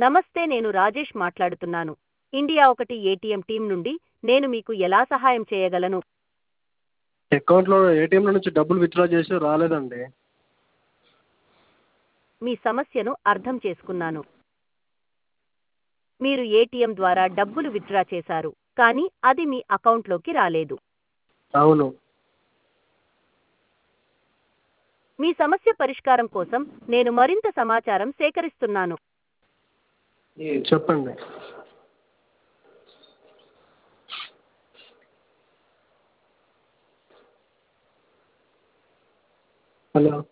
నమస్తే నేను రాజేష్ మాట్లాడుతున్నాను ఇండియా ఒకటి ఏటీఎం టీం నుండి నేను మీకు ఎలా సహాయం చేయగలను అకౌంట్లో ఏటీఎంలో నుంచి డబ్బులు విత్డ్రా చేసి రాలేదండి మీ సమస్యను అర్థం చేసుకున్నాను మీరు ఏటీఎం ద్వారా డబ్బులు విత్డ్రా చేశారు కానీ అది మీ అకౌంట్లోకి రాలేదు అవును మీ సమస్య పరిష్కారం కోసం నేను మరింత సమాచారం సేకరిస్తున్నాను చెప్పండి హలో